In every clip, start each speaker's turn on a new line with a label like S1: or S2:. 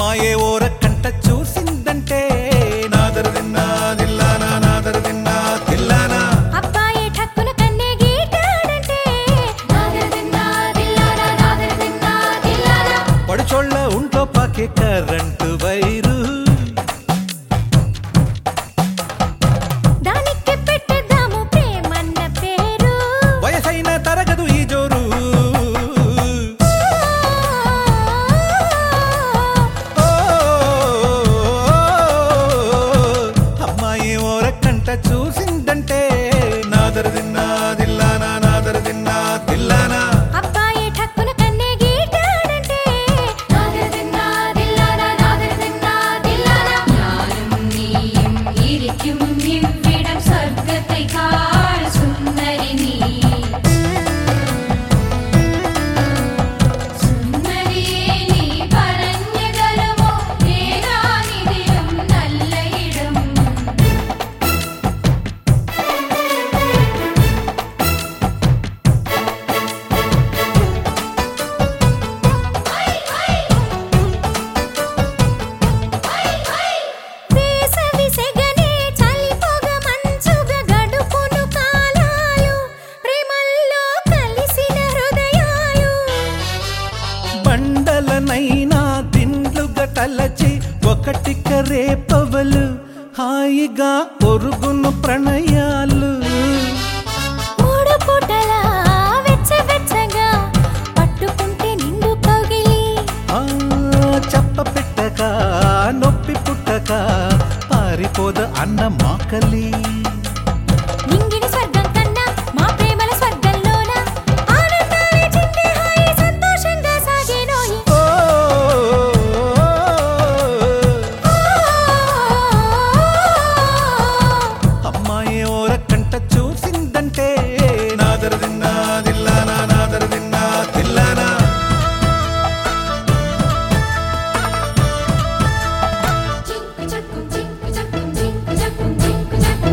S1: అమ్మాయే ఓర కంట చూసిందంటే నాదరు తిన్నా దిల్లానా నాదరు తిన్నా తిల్లానా
S2: అబ్బాయి ఠక్కున కన్నే గీటాడంటే నాదరదిన్నా దిల్లానా నాదరదిన్నా దిల్లానా
S1: పడుచోళ్ళ ఉంట్లో పాకే కరెంటు వైరు
S2: దానికి పెట్టేద్దాము ప్రేమన్న పేరు
S1: వయసైన తరగదు ఈ జోరు ఓ, అమ్మాయి ఓర కంట చూసిందంటే నాదరు తిన్నా దిల్లానా నాదరు తిన్నా తిల్లానా
S2: అబ్బాయి ఠక్కున కన్నే గీటాడంటే నాదరదిన్నా దిల్లానా నాదరదిన్నా దిల్లానా
S3: ഞാനും നീയും ഇരിക്കും ഇവിടം സ്വർഗത്തെക്കാൾ സുന്ദരി നീ സുന്ദരിയെ നീ പറഞ്ഞതലമോ ഏതാനിതിലും നല്ല ഇടം
S2: వేసవి సెగనే చలిపొగ మంచుగా గడుపును కాలాలు ప్రేమల్లో కలిసిన హృదయాలు
S1: బండలనైనా దిండ్లుగా తలచి ఒకటిక రేపవలు హాయిగా ఒరుగును ప్రణయాలు
S2: మూడు పూటల వెచ్చవెచ్చగా పట్టుకుంటే నిండు కౌగిలి
S1: ఆ చెప్ప పెట్టక నొప్పి పుట్టక పారిపోద అన్న మాకలి
S2: నింగిని స్వర్గం కన్నా మా ప్రేమల స్వర్గంలోన ఆనందాలే చిందే హాయి సంతోషంగా సాగేనోయి
S1: ఓ, అమ్మాయి ఓర కంట చూసిందంటే నాదరు తిన్నా దిల్లానా నాదరు తిన్నా తిల్లానా
S3: జింకు జక్కు జింకు జక్కు జింకు జక్కు జింకు జక్కు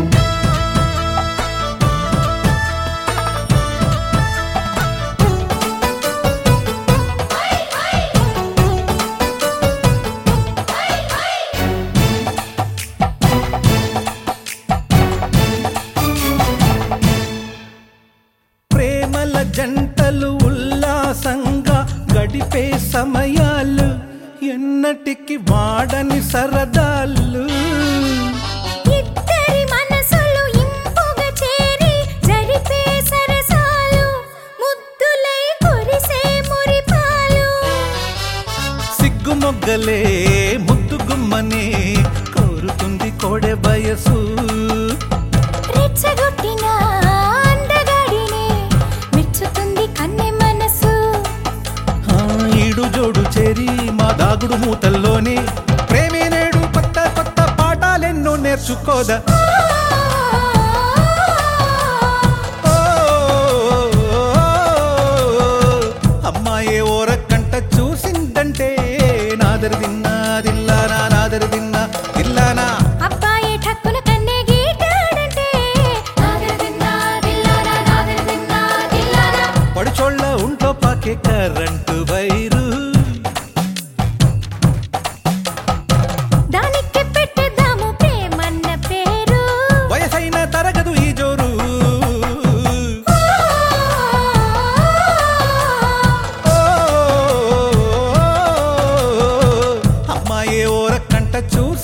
S1: ప్రేమల జంటలు ఉల్లాసంగా గడిపే సమయాలు ఎన్నటికి వాడని సరదాలు
S2: ఇద్దరి మనసులు ఇంపుగా చేరి జరిపే సరసాలు ముద్దులై కురిసే మురిపాలు
S1: సిగ్గు మొగ్గలే ముద్దు గుమ్మనే కోరుతుంది కోడె వయసు
S2: రెచ్చగొట్టిన అందగాడినే మెచ్చుతుంది కన్నె మనసు
S1: ఆ, ఈడు జోడు చేరి మా దాగుడు మూతల్లోనే ప్రేమే నేడు కొత్త కొత్త పాఠాలెన్నో నేర్చుకోదా ఓ, అమ్మాయే ఓర కంట చూసిందంటే నాదరు తిన్నా దిల్లానా నాదరు తిన్నా దిల్లానా
S2: అబ్బాయి ఠక్కున కన్నే గీటాడంటే నాదరదిన్నా దిల్లానా నాదరదిన్నా దిల్లానా
S1: పడుచోళ్ళ ఉంట్లో పాకే కరెంటు వైరు
S2: దానికి పెట్టేద్దాము ప్రేమన్న పేరు
S1: వయసైన తరగదు ఈ జోరు ఓ, అమ్మాయే ఓర కంట చూసి